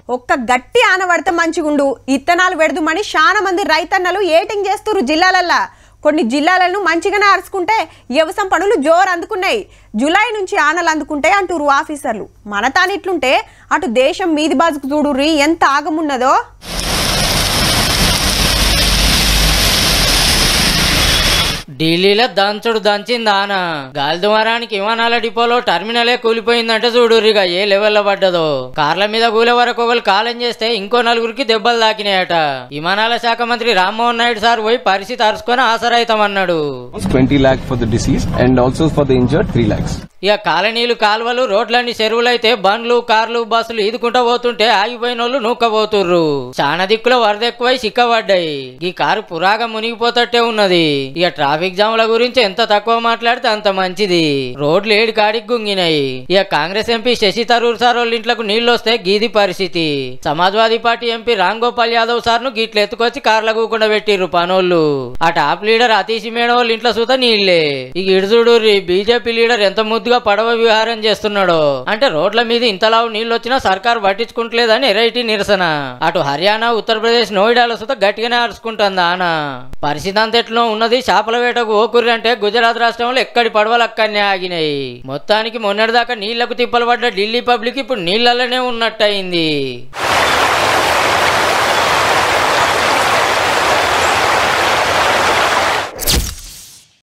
ఒక్క గట్టి ఆన పడితే మంచిగుండు ఇత్తనాలు పెడదుమని చాలా మంది రైతన్నలు ఏటింగ్ చేస్తున్నారు జిల్లాలల్లా కొన్ని జిల్లాలను మంచిగానే అరుచుకుంటే వ్యవసాయం పనులు జోరు అందుకున్నాయి జూలై నుంచి ఆనలు అందుకుంటే అంటురు ఆఫీసర్లు మన తానిట్లుంటే అటు దేశం మీది బాజుకు చూడుర్రి ఎంత ఆగమున్నదో ఢిల్లీలో దంచుడు దంచింది ఆన గాలి దుమారానికి విమానాల డిపోలో టర్మినలే కూలిపోయిందంటే చూడురిగా ఏ లెవెల్లో పడ్డదో కార్ల మీద కూలే వరకు ఒకరు కాలం చేస్తే ఇంకో నలుగురికి దెబ్బలు తాకినాయట విమానాల శాఖ మంత్రి రామ్మోహన్ నాయుడు సార్ పోయి పరిస్థితి అరుచుకొని ఆసరైతామన్నాడు 20 lakh for the deceased and also for the injured 3 lakhs. ఇక కాలనీలు కాలువలు రోడ్లన్నీ చెరువులైతే బండ్లు కార్లు బస్సులు ఈదుకుంటా పోతుంటే ఆగిపోయిన వాళ్ళు నూక్కబోతుర్రు చాలా దిక్కులో వరద ఎక్కువై చిక్కబడ్డాయి ఈ కారు పురాగా మునిగిపోతట్టే ఉన్నది ఇక ట్రాఫిక్ జాముల గురించి ఎంత తక్కువ మాట్లాడితే అంత మంచిది రోడ్లు ఏడు కాడికి గుంగినాయి ఇక కాంగ్రెస్ ఎంపీ శశి తరూర్ సార్ వాళ్ళ ఇంట్లోకి నీళ్లు వస్తే గీది పరిస్థితి Samajwadi party MP Ram Gopal Yadav sir ను గిట్ల ఎత్తుకొచ్చి కార్ల కూకుండా పెట్టిర్రు పనోళ్ళు ఆ టాప్ లీడర్ అతీష్ మేడం వాళ్ళ ఇంట్లో సుత నీళ్లే ఇక ఇడుచుడు బీజేపీ లీడర్ ఎంత ముద్దుగా పడవ విహారం చేస్తున్నాడో అంటే రోడ్ల మీద ఇంతలావు నీళ్లు వచ్చినా సర్కారు పట్టించుకుంటలేదని ఎరైటీ నిరసన అటు హర్యానా ఉత్తరప్రదేశ్ నోయిడాలో సుత గట్టిగానే అరుచుకుంటుంది ఆన పరిస్థితి అంతట్లో ఉన్నది చేపల వేటకు ఓకుర్రి అంటే గుజరాత్ రాష్ట్రంలో ఎక్కడి పడవలు అక్కడనే ఆగినాయి మొత్తానికి మొన్నటిదాకా నీళ్లకు తిప్పలు పడ్డ ఢిల్లీ పబ్లిక్ ఇప్పుడు నీళ్లలోనే ఉన్నట్టయింది